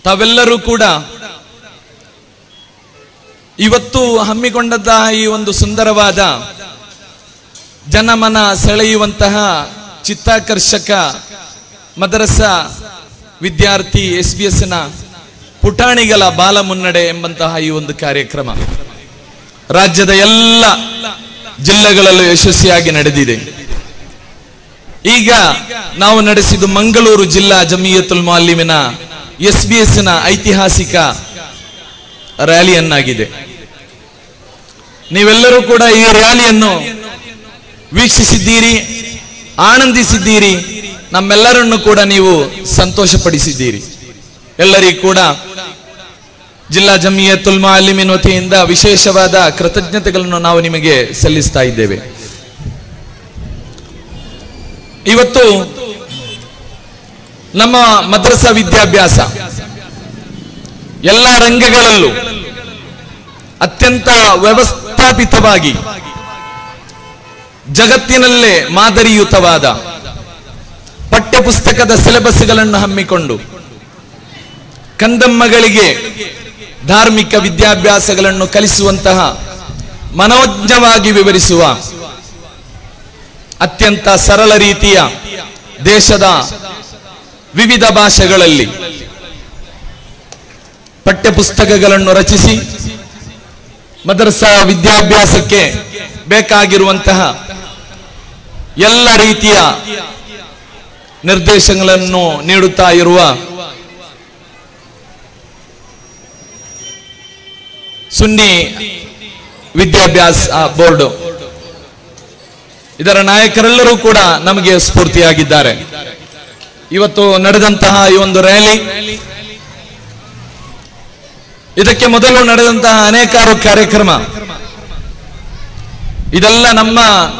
ತಾವೆಲ್ಲರೂ ಕೂಡ ಇವತ್ತು ಹಮ್ಮಿಕೊಂಡಂತಹ ಈ ಒಂದು ಸುಂದರವಾದ ಜನಮನ ಸೆಳೆಯುವಂತಹ ಚಿತ್ತಾಕರ್ಷಕ ಮದರಸ ವಿದ್ಯಾರ್ಥಿ ಎಸ್ ಬಿ ಎಸ್ನ ಪುಟಾಣಿಗಳ ಬಾಲ ಮುನ್ನಡೆ ಎಂಬಂತಹ ಈ ಒಂದು ಕಾರ್ಯಕ್ರಮ ರಾಜ್ಯದ ಎಲ್ಲ ಜಿಲ್ಲೆಗಳಲ್ಲೂ ಯಶಸ್ವಿಯಾಗಿ ನಡೆದಿದೆ ಈಗ ನಾವು ನಡೆಸಿದ್ದು ಮಂಗಳೂರು ಜಿಲ್ಲಾ ಜಮಿಯತುಲ್ ಮಾಲಿಮಿನ ಎಸ್ ಬಿ ಎಸ್ ನ ಐತಿಹಾಸಿಕ ರ್ಯಾಲಿಯನ್ನಾಗಿದೆ ನೀವೆಲ್ಲರೂ ಕೂಡ ಈ ರ್ಯಾಲಿಯನ್ನು ವೀಕ್ಷಿಸಿದ್ದೀರಿ ಆನಂದಿಸಿದ್ದೀರಿ ನಮ್ಮೆಲ್ಲರನ್ನು ಕೂಡ ನೀವು ಸಂತೋಷಪಡಿಸಿದ್ದೀರಿ ಎಲ್ಲರಿಗೂ ಕೂಡ ಜಿಲ್ಲಾ ಜಮಿಯತುಲ್ ಮಾಲಿಮಿನ್ ವತಿಯಿಂದ ವಿಶೇಷವಾದ ಕೃತಜ್ಞತೆಗಳನ್ನು ನಾವು ನಿಮಗೆ ಸಲ್ಲಿಸ್ತಾ ಇದ್ದೇವೆ ಇವತ್ತು ನಮ್ಮ ಮದ್ರಸಾ ವಿದ್ಯಾಭ್ಯಾಸ ಎಲ್ಲ ರಂಗಗಳಲ್ಲೂ ಅತ್ಯಂತ ವ್ಯವಸ್ಥಾಪಿತವಾಗಿ ಜಗತ್ತಿನಲ್ಲೇ ಮಾದರಿಯುತವಾದ ಪಠ್ಯಪುಸ್ತಕದ ಸಿಲೆಬಸ್ಗಳನ್ನು ಹಮ್ಮಿಕೊಂಡು ಕಂದಮ್ಮಗಳಿಗೆ ಧಾರ್ಮಿಕ ವಿದ್ಯಾಭ್ಯಾಸಗಳನ್ನು ಕಲಿಸುವಂತಹ ಮನೋಜ್ಞವಾಗಿ ವಿವರಿಸುವ ಅತ್ಯಂತ ಸರಳ ರೀತಿಯ ದೇಶದ ವಿವಿಧ ಭಾಷೆಗಳಲ್ಲಿ ಪಠ್ಯಪುಸ್ತಕಗಳನ್ನು ರಚಿಸಿ ಮದರಸಾ ವಿದ್ಯಾಭ್ಯಾಸಕ್ಕೆ ಬೇಕಾಗಿರುವಂತಹ ಎಲ್ಲ ರೀತಿಯ ನಿರ್ದೇಶನಗಳನ್ನು ನೀಡುತ್ತಾ ಇರುವ ಸುನ್ನಿ ವಿದ್ಯಾಭ್ಯಾಸ ಬೋರ್ಡ್ ಇದರ ನಾಯಕರೆಲ್ಲರೂ ಕೂಡ ನಮಗೆ ಸ್ಫೂರ್ತಿಯಾಗಿದ್ದಾರೆ ಇವತ್ತು ನಡೆದಂತಹ ಈ ಒಂದು ರ್ಯಾಲಿ ಇದಕ್ಕೆ ಮೊದಲು ನಡೆದಂತಹ ಅನೇಕಾರು ಕಾರ್ಯಕ್ರಮ ಇದೆಲ್ಲ ನಮ್ಮ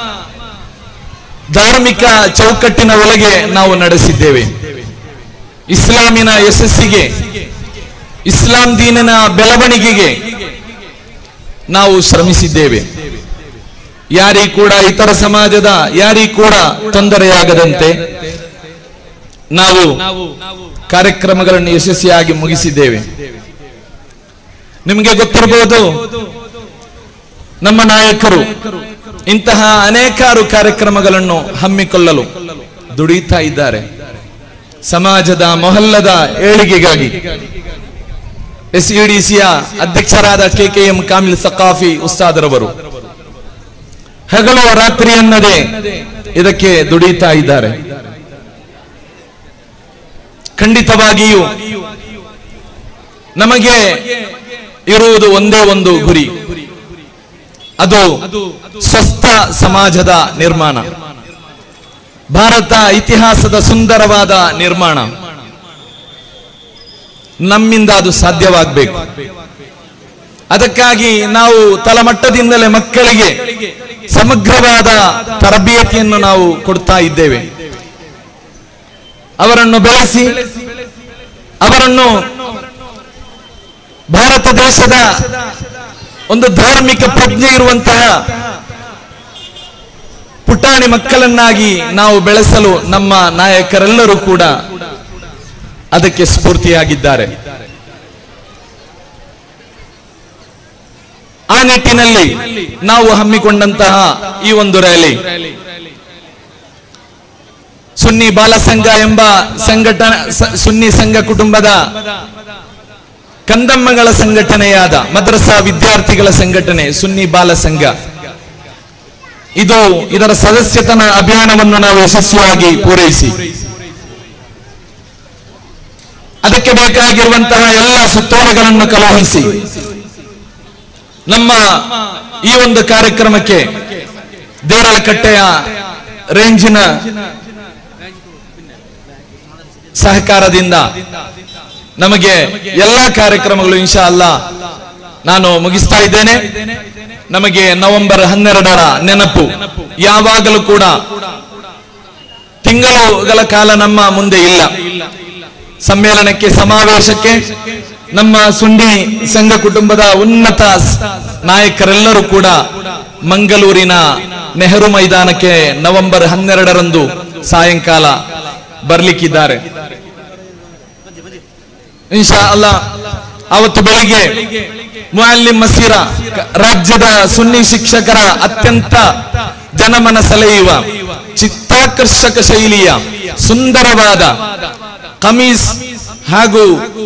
ಧಾರ್ಮಿಕ ಚೌಕಟ್ಟಿನ ಒಳಗೆ ನಾವು ನಡೆಸಿದ್ದೇವೆ ಇಸ್ಲಾಮಿನ ಯಶಸ್ಸಿಗೆ ಇಸ್ಲಾಂ ದೀನಿನ ಬೆಳವಣಿಗೆಗೆ ನಾವು ಶ್ರಮಿಸಿದ್ದೇವೆ ಯಾರಿ ಕೂಡ ಇತರ ಸಮಾಜದ ಯಾರಿ ಕೂಡ ತೊಂದರೆಯಾಗದಂತೆ ನಾವು ಕಾರ್ಯಕ್ರಮಗಳನ್ನು ಯಶಸ್ವಿಯಾಗಿ ಮುಗಿಸಿದ್ದೇವೆ ನಿಮಗೆ ಗೊತ್ತಿರಬಹುದು ನಮ್ಮ ನಾಯಕರು ಇಂತಹ ಅನೇಕಾರು ಕಾರ್ಯಕ್ರಮಗಳನ್ನು ಹಮ್ಮಿಕೊಳ್ಳಲು ದುಡಿಯುತ್ತಾ ಇದ್ದಾರೆ ಸಮಾಜದ ಮೊಹಲ್ಲದ ಏಳಿಗೆಗಾಗಿ ಎಸ್ ಯುಡಿಸಿಯ ಅಧ್ಯಕ್ಷರಾದ K K M Kamil Saqafi ಉಸ್ತಾದರವರು ಹಗಲು ರಾತ್ರಿ ಎನ್ನದೆ ಇದಕ್ಕೆ ದುಡಿಯುತ್ತಾ ಇದ್ದಾರೆ ಖಂಡಿತವಾಗಿಯೂ ನಮಗೆ ಇರುವುದು ಒಂದೇ ಒಂದು ಗುರಿ ಅದು ಸ್ವಸ್ಥ ಸಮಾಜದ ನಿರ್ಮಾಣ ಭಾರತ ಇತಿಹಾಸದ ಸುಂದರವಾದ ನಿರ್ಮಾಣ ನಮ್ಮಿಂದ ಅದು ಸಾಧ್ಯವಾಗಬೇಕು ಅದಕ್ಕಾಗಿ ನಾವು ತಳಮಟ್ಟದಿಂದಲೇ ಮಕ್ಕಳಿಗೆ ಸಮಗ್ರವಾದ ತರಬೇತಿಯನ್ನು ನಾವು ಕೊಡ್ತಾ ಇದ್ದೇವೆ ಅವರನ್ನು ಬೆಳೆಸಿ ಅವರನ್ನು ಭಾರತ ದೇಶದ ಒಂದು ಧಾರ್ಮಿಕ ಪ್ರಜ್ಞೆ ಇರುವಂತಹ ಪುಟಾಣಿ ಮಕ್ಕಳನ್ನಾಗಿ ನಾವು ಬೆಳೆಸಲು ನಮ್ಮ ನಾಯಕರೆಲ್ಲರೂ ಕೂಡ ಅದಕ್ಕೆ ಸ್ಫೂರ್ತಿಯಾಗಿದ್ದಾರೆ ಆ ನಿಟ್ಟಿನಲ್ಲಿ ನಾವು ಹಮ್ಮಿಕೊಂಡಂತಹ ಈ ಒಂದು ರ್ಯಾಲಿ ಸುನ್ನಿ ಬಾಲ ಸಂಘ ಎಂಬ ಸಂಘಟನೆ ಸ- ಸುನ್ನಿ ಸಂಘ ಕುಟುಂಬದ ಕಂದಮ್ಮಗಳ ಸಂಘಟನೆಯಾದ ಮದ್ರಸಾ ವಿದ್ಯಾರ್ಥಿಗಳ ಸಂಘಟನೆ ಸುನ್ನಿ ಬಾಲ ಸಂಘ ಇದು ಇದರ ಸದಸ್ಯತನ ಅಭಿಯಾನವನ್ನು ನಾವು ಯಶಸ್ವಿಯಾಗಿ ಪೂರೈಸಿ ಅದಕ್ಕೆ ಬೇಕಾಗಿರುವಂತಹ ಎಲ್ಲ ಸುತ್ತೋಲೆಗಳನ್ನು ಕಳುಹಿಸಿ ನಮ್ಮ ಈ ಒಂದು ಕಾರ್ಯಕ್ರಮಕ್ಕೆ ದೇರಳಕಟ್ಟೆಯ ರೇಂಜಿನ ಸಹಕಾರದಿಂದ ನಮಗೆ ಎಲ್ಲಾ ಕಾರ್ಯಕ್ರಮಗಳು ಇನ್ಶಾ ಅಲ್ಲ ನಾನು ಮುಗಿಸ್ತಾ ಇದ್ದೇನೆ ನಮಗೆ ನವೆಂಬರ್ ಹನ್ನೆರಡರ ನೆನಪು ಯಾವಾಗಲೂ ಕೂಡ ತಿಂಗಳುಗಳ ಕಾಲ ನಮ್ಮ ಮುಂದೆ ಇಲ್ಲ ಸಮ್ಮೇಳನಕ್ಕೆ ಸಮಾವೇಶಕ್ಕೆ ನಮ್ಮ ಸುಂಡಿ ಸಂಘ ಕುಟುಂಬದ ಉನ್ನತ ಸ್- ನಾಯಕರೆಲ್ಲರೂ ಕೂಡ ಮಂಗಳೂರಿನ ನೆಹರು ಮೈದಾನಕ್ಕೆ ನವೆಂಬರ್ ಹನ್ನೆರಡರಂದು ಸಾಯಂಕಾಲ ಬರ್ಲಿಕ್ಕಿದ್ದಾರೆ ಇನ್ಶಾ ಅಲ್ಲ ಅವತ್ತು ಬೆಳಿಗ್ಗೆ ಮುಅಲ್ಲಿಂ ಮಸೀರ ಕ- ರಾಜ್ಯದ ಸುನ್ನಿ ಶಿಕ್ಷಕರ ಅತ್ಯಂತ ಜನಮನ ಸೆಳೆಯುವ ಚಿತ್ತಾಕರ್ಷಕ ಶೈಲಿಯ ಸುಂದರವಾದ ಕಮೀಸ್ ಹಾಗೂ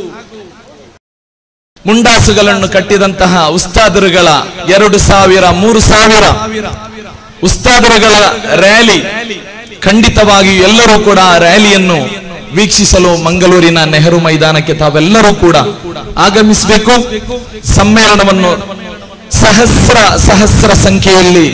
ಮುಂಡಾಸುಗಳನ್ನು ಕಟ್ಟಿದಂತಹ ಉಸ್ತಾದರುಗಳ ಎರಡು ಸಾವಿರ ಮೂರು ಸಾವಿರ ಉಸ್ತಾದರುಗಳ ರ್ಯಾಲಿ ಖಂಡಿತವಾಗಿಯೂ ಎಲ್ಲರೂ ಕೂಡ ಆ ರ್ಯಾಲಿಯನ್ನು ವೀಕ್ಷಿಸಲು ಮಂಗಳೂರಿನ ನೆಹರು ಮೈದಾನಕ್ಕೆ ತಾವೆಲ್ಲರೂ ಕೂಡ ಆಗಮಿಸಬೇಕು ಸಮ್ಮೇಳನವನ್ನು ಸಹಸ್ರ ಸಹಸ್ರ ಸಂಖ್ಯೆಯಲ್ಲಿ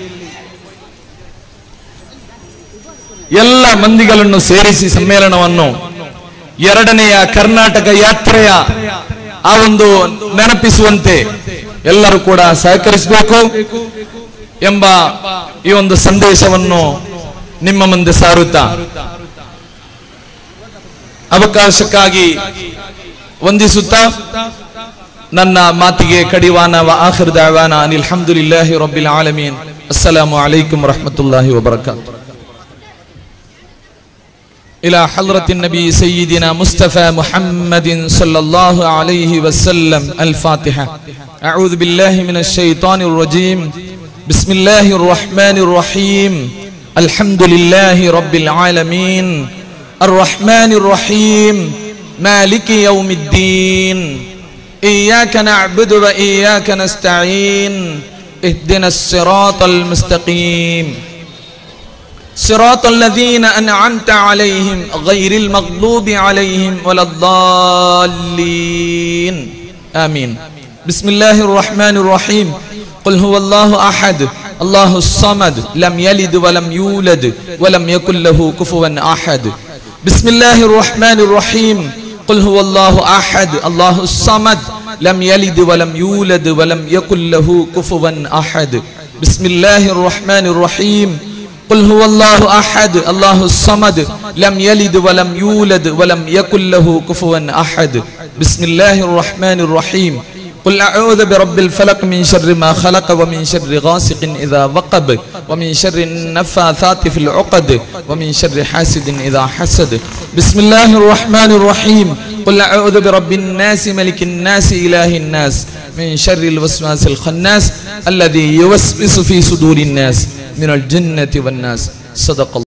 ಎಲ್ಲ ಮಂದಿಗಳನ್ನು ಸೇರಿಸಿ ಸಮ್ಮೇಳನವನ್ನು ಎರಡನೆಯ ಕರ್ನಾಟಕ ಯಾತ್ರೆಯ ಆ ಒಂದು ನೆನಪಿಸುವಂತೆ ಎಲ್ಲರೂ ಕೂಡ ಸಹಕರಿಸಬೇಕು ಎಂಬ ಈ ಒಂದು ಸಂದೇಶವನ್ನು ನಿಮ್ಮ ಮುಂದೆ ಸಾರುತ್ತಾ ಅವಕಾಶಕ್ಕಾಗಿ ವಂದಿಸುತ್ತಾ ನನ್ನ ಮಾತಿಗೆ ಕಡಿವಾನ ವ ಆಖಿರ್ ದಾವಾನ ಅನಿಲ್ ಹಮ್ದುಲಿಲ್ಲಾಹಿ ರಬ್ಬಿಲ್ ಆಲಮೀನ್ ಅಸ್ಸಲಾಮು ಅಲೈಕುಂ ರಹಮತುಲ್ಲಾಹಿ ವಬರಕಾತು إلى حضرة النبي سيدنا مصطفى محمد صلى الله عليه وسلم الفاتحة أعوذ بالله من الشيطان الرجيم بسم الله الرحمن الرحيم الحمد لله رب العالمين الرحمن الرحيم مالك يوم الدين إياك نعبد وإياك نستعين اهدنا الصراط المستقيم صراط الذين أنعمت عليهم غير المغضوب عليهم ولا الضالين آمين بسم الله الرحمن الرحيم قل هو الله أحد الله الصمد لم يلد ولم يولد ولم يكن له كفوا أحد بسم الله الرحمن الرحيم قل هو الله أحد الله الصمد لم يلد ولم يولد ولم يكن له كفوا أحد بسم الله الرحمن الرحيم قل هو الله أحد الله الصمد لم يلد ولم يولد ولم يكن له كفوا أحد بسم الله الرحمن الرحيم قل أعوذ برب الفلق من شر ما خلق ومن شر غاسق إذا وقب ومن شر النفاثات في العقد ومن شر حاسد إذا حسد بسم الله الرحمن الرحيم قل أعوذ برب الناس ملك الناس إله الناس من شر الوسواس الخناس الذي يوسوس في صدور الناس من الجنة والناس صدق الله